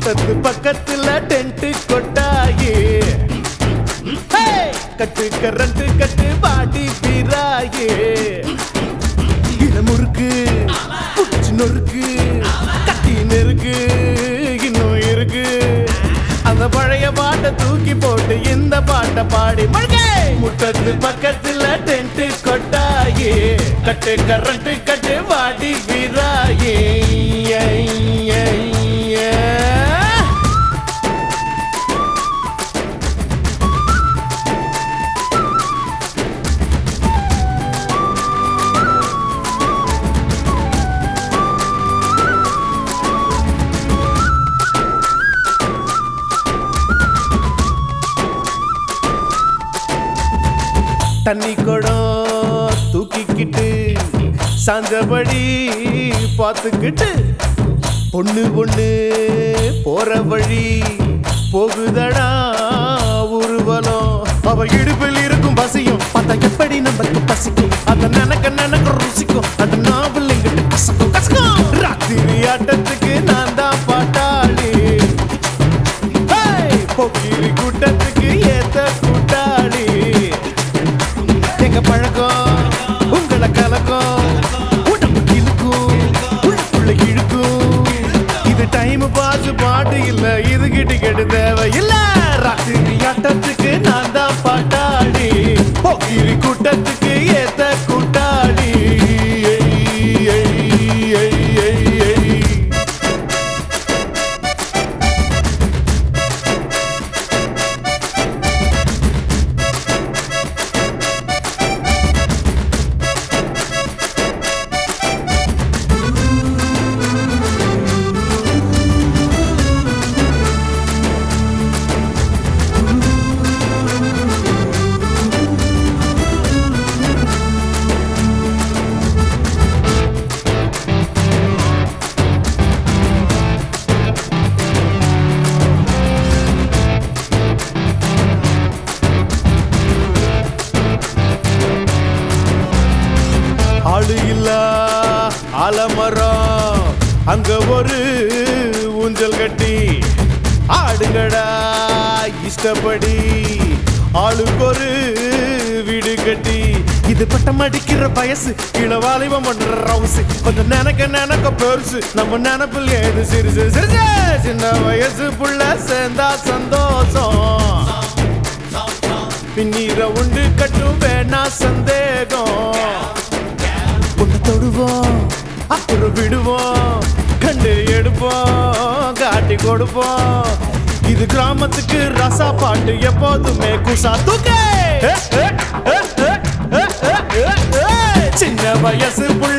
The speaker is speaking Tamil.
முட்டத்து பக்கத்துல டென்ட் கொட்டாயி ஹே! கட்டு கரண்ட் கட்டு பாடி பிராயே இளமுறுக்கு புடிச்சு நொறுக்கு கட்டி நெருக்கு இன்னும் இருக்கு அந்த பழைய பாட்டை தூக்கி போட்டு இந்த பாட்டை பாடி மழை முட்டத்து பக்கத்துல டென்ட் கொட்டாயே கட்டு கரண்ட் கட்டு பாடி பிராயே தண்ணி குடம் தூக்கிக்கிட்டு சாஞ்சபடி பார்த்துக்கிட்டு பொண்ணு பொண்ணு போற வழி போகுதடா ஊர்வலம் அவ இடுப்பில் இருக்கும் பசியும் பார்த்தா எப்படி நமக்கு பசிக்கும் அத நினைக்க நினைக்க ருசிக்கும் அந்த நாவல் எங்கிட்ட கசக்கும் கசக்கும் ராத்திரி ஆட்டத்துக்கு நான் தான் பாட்டாளி ஹேய்! போக்கிரி கூட்டத்துக்கு ஏத்த கூட்டாளி எங்க பழக்கம் உங்களை கலக்கம் உடம்பு கிழக்கும் உள்ளுக்குள்ள இழுக்கும் இது டைம் பாஸ் பாட்டு இல்ல இது கிட்டு கெட்டு தேவை இல்ல ராத்திரி ஆட்டத்துக்கு நான் தான் பாட்டாளி போக்கிரி கூட்டத்துக்கு ஏத்த கூட்டாளி ஏய், ஏய், ஏய், ஏய், ஏய். ஆளு இல்ல ஆலமரம் அங்க ஒரு ஊஞ்சல் கட்டி ஆடுங்கடா இஷ்டப்படி ஆளுக்கு ஒரு வீடு கட்டி இது பட்டம் அடிக்கிற வயசு இளவாலிபம் பண்ற ரவுசு கொஞ்சம் நினைக்க நினைக்க பெருசு நம்ம நினைப்பில் ஏது சிறுசு சிறுசு சின்ன வயசு புள்ள சேர்ந்தா சந்தோஷம் பின்னீர உண்டு கட்டும் வேணா சந்தேகம் ஒன்று தொடுவோம் அப்புறம் விடுவோம் கண்டு எடுப்போம் காட்டி கொடுப்போம் இது கிராமத்துக்கு ரசா பாட்டு எப்போதுமே குசா தூக்கே சின்ன வயசு புள்ள